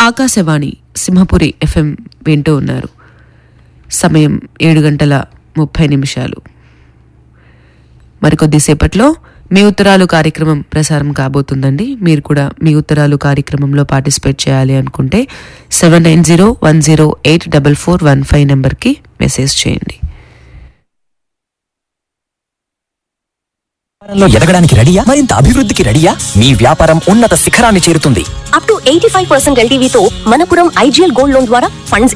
Akashvani Simhapuri FM వింటూ ఉన్నారు సమయం ఏడు గంటల ముప్పై నిమిషాలు మరికొద్దిసేపట్లో మీ ఉత్తరాలు కార్యక్రమం ప్రసారం కాబోతుందండి మీరు కూడా మీ ఉత్తరాలు కార్యక్రమంలో పార్టిసిపేట్ చేయాలి అనుకుంటే seven nine zero one zero eight double four one five నెంబర్కి మెసేజ్ చేయండి వ్యాపారంలో ఎదగడానికి రెడీయా మరింత అభివృద్ధికి రెడీయా మీ వ్యాపారం ఉన్నత శిఖరాన్ని చేరుతుంది up to eighty five percent ఎల్టీవీతో మనపురం ఐజీఎల్ గోల్డ్ లోన్ ద్వారా ఫండ్స్